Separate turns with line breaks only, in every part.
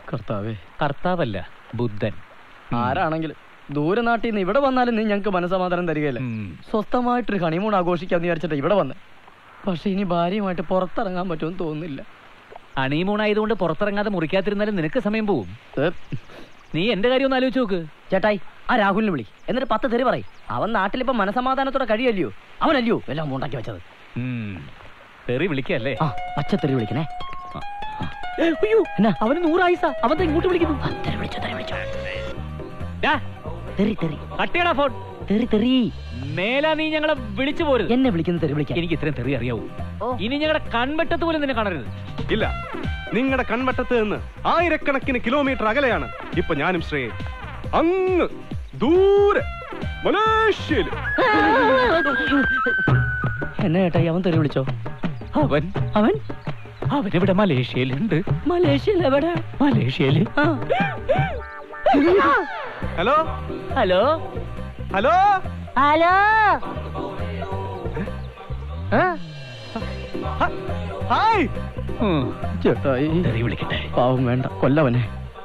കർത്താവേ
കർത്താവല്ല ബുദ്ധൻ
ആരാണെങ്കിലും ദൂരെ നാട്ടിൽ നിന്ന് ഇവിടെ വന്നാലും നീ ഞങ്ങൾക്ക് മനസമാധാനം തരികയില്ല
ഉം.
സ്വസ്ഥമായിട്ടൊരു ഹണിമൂൺ ആഘോഷിക്കാന്ന് വിചാരിച്ചിട്ട് ഇവിടെ വന്ന് പക്ഷെ ഇനി ഭാര്യയുമായിട്ട് പുറത്തിറങ്ങാൻ പറ്റുമെന്ന് തോന്നുന്നില്ല
ഹണിമൂൺ ആയതുകൊണ്ട് പുറത്തിറങ്ങാതെ മുറിക്കാതിരുന്നാലും നിനക്ക് സമയം പോവും
ഏ,
നീ എന്റെ കാര്യം ഒന്ന് ആലോചിച്ച് നോക്ക്
ചേട്ടായി ആ രാഹുലിനെ വിളി എന്നിട്ട് പത്ത് തെറി പറയും അവൻ നാട്ടിലിപ്പോ മനസമാധാനത്തോടെ കഴിയല്ലയോ അവനല്ലയോ എല്ലാം ഉണ്ടാക്കി വെച്ചത്
ഉം. തെറി വിളിക്കല്ലേ
ആ പച്ചത്തെറി വിളിക്കണേ
അയ്യോ
എന്നാ
അവന് നൂറായിസ അവൻ ദേ ഇങ്ങോട്ട് വിളിക്കുന്നു
ആ, തെറി വിളിച്ചോ തെറി വിളിച്ചോ
ഡാ,
തെറി തെറി
കട്ടിയടാ ഫോൺ
തെറി തെറി
മേലാ നീ ഞങ്ങളെ വിളിച്ചു പോരുത്
എന്നെ വിളിക്കുന്ന തെറി വിളിക്കാൻ
എനിക്ക് ഇത്രയും തെറി അറിയാവൂ
ഓ.
ഇനി ഞങ്ങളുടെ കൺവെട്ടത്ത് പോലും നിന്നെ കാണരുത്
ഇല്ല നിങ്ങളുടെ കൺവട്ടത്ത് നിന്ന് ആയിരക്കണക്കിന് കിലോമീറ്റർ അകലെയാണ് ഇപ്പൊ ഞാനും ശ്രേയ അങ്ങ് ദൂരെ മലേഷ്യയില്
എന്നെ ചേട്ടായി അവൻ തെറി വിളിച്ചോ
അവൻ
അവൻ
അവനിവിടെ മലേഷ്യയിലുണ്ട്
മലേഷ്യയിൽ എവിടെ
മലേഷ്യയില്
ആ.
ഹലോ
ഹലോ
ഹലോ
ഹലോ
ഹ- ഹായ്
ഉം.
ചേട്ടായി
തെറി വിളിക്കട്ടെ
പാവം വേണ്ട കൊല്ലവനെ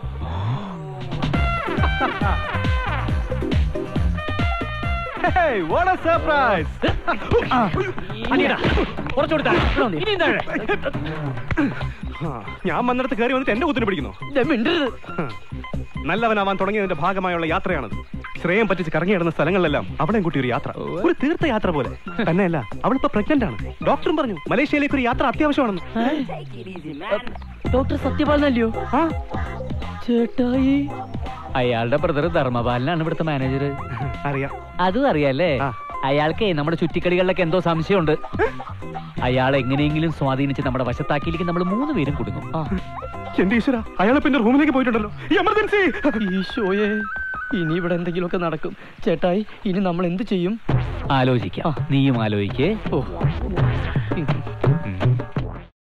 Hey, what a surprise!
അനിയടാ, കുറച്ചുകൂടി താഴെ.
ഇവിടെ വന്നേ.
ഇനിയും താഴെ.
ആ, ഞാൻ വന്നിടത്ത് കയറി വന്നിട്ട് എന്റെ കുത്തിന് പിടിക്കുന്നു
ദേ മിണ്ടരുത്
ഹ. നല്ലവനാവാൻ തുടങ്ങിയതിന്റെ ഭാഗമായുള്ള യാത്രയാണത് ശ്രേയം പറ്റിച്ച് കറങ്ങിയിടുന്ന സ്ഥലങ്ങളിലെല്ലാം അവളെയും കൂട്ടി ഒരു യാത്ര ഒരു തീർത്ഥയാത്ര പോലെ തന്നെയല്ല അവളിപ്പോ പ്രഗ്നന്റ് ആണ് ഡോക്ടറും പറഞ്ഞു മലേഷ്യയിലേക്ക് ഒരു യാത്ര അത്യാവശ്യമാണെന്ന്
ഡോക്ടർ സത്യപാലനല്ലയോ
ആ,
ചേട്ടായി
അയാളുടെ ബ്രദർ ധർമ്മപാലനാണ് ഇവിടുത്തെ മാനേജർ
അറിയാം
അതും അറിയാലേ
ആ.
അയാൾക്ക് നമ്മുടെ ചുറ്റിക്കളികളിലൊക്കെ എന്തോ സംശയമുണ്ട് അയാൾ എങ്ങനെയെങ്കിലും സ്വാധീനിച്ച് നമ്മുടെ വശത്താക്കിയില്ലെങ്കിൽ നമ്മൾ മൂന്ന് പേരും കുടുങ്ങും
എന്റെ ഈശ്വര അയാളെ പിന്നെ റൂമിലേക്ക് പോയിട്ടുണ്ടല്ലോ എമർജൻസി
ഈശോയെ ഇനി ഇവിടെ എന്തെങ്കിലുമൊക്കെ നടക്കും ചേട്ടായി ഇനി നമ്മൾ എന്ത് ചെയ്യും
ആലോചിക്കാം നീയും ആലോചിക്കേ
ഓ